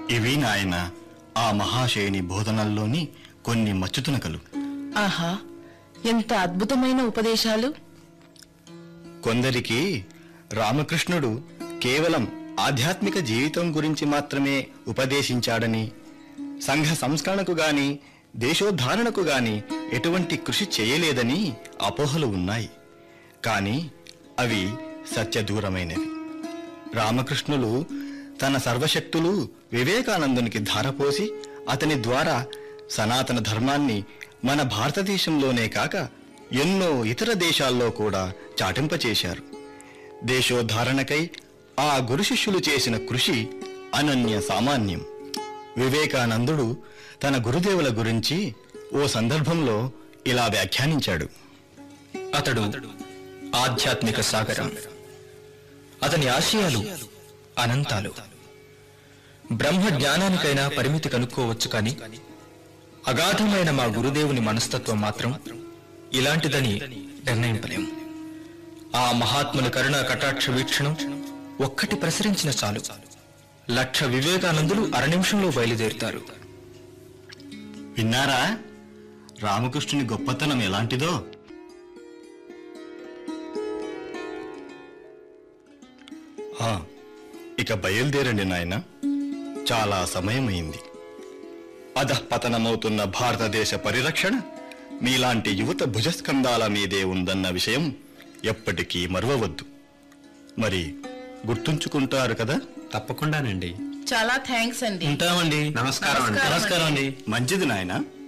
ఇవి నాయన ఆ మహాశయుని బోధనల్లోని కొన్ని మచ్చుతునకలు ఆహా ఎంత అద్భుతమైన ఉపదేశాలు కొందరికి రామకృష్ణుడు కేవలం ఆధ్యాత్మిక జీవితం గురించి మాత్రమే ఉపదేశించాడని సంఘ సంస్కరణకు గాని దేశోద్ధారణకు గాని ఎటువంటి కృషి చేయలేదని అపోహలు ఉన్నాయి కానీ అవి సత్యదూరమైనవి రామకృష్ణులు తన సర్వశక్తులు వివేకానందునికి ధారపోసి అతని ద్వారా సనాతన ధర్మాన్ని మన భారతదేశంలోనే కాక ఎన్నో ఇతర దేశాల్లో కూడా చాటింపచేశారు దేశోద్ధారణకై ఆ గురు శిష్యులు చేసిన కృషి అనన్య సామాన్యం వివేకానందుడు తన గురుదేవుల గురించి ఓ సందర్భంలో ఇలా వ్యాఖ్యానించాడు అతడు ఆధ్యాత్మిక సాగరం అతని ఆశయాలు అనంతాలు బ్రహ్మ జ్ఞానానికైనా పరిమితి కనుక్కోవచ్చు కాని అగాధమైన మా గురుదేవుని మనస్తత్వం మాత్రం ఇలాంటిదని నిర్ణయింపలేం ఆ మహాత్ముని కరుణా కటాక్ష వీక్షణం ఒక్కటి ప్రసరించిన చాలు లక్ష వివేకానందులు అర నిమిషంలో బయలుదేరుతారు విన్నారా రామకృష్ణుని గొప్పతనం ఎలాంటిదో ఆ, ఇక బయలుదేరండి నాయన చాలా సమయమైంది అధఃపతనమవుతున్న భారతదేశ పరిరక్షణ మీలాంటి యువత భుజస్కంధాల మీదే ఉందన్న విషయం ఎప్పటికీ మరువవద్దు మరి గుర్తుంచుకుంటారు కదా తప్పకుండానండి చాలా థ్యాంక్స్ అండి ఉంటామండి నమస్కారం అండి నమస్కారం నమస్కారం అండి మంచిది నాయనా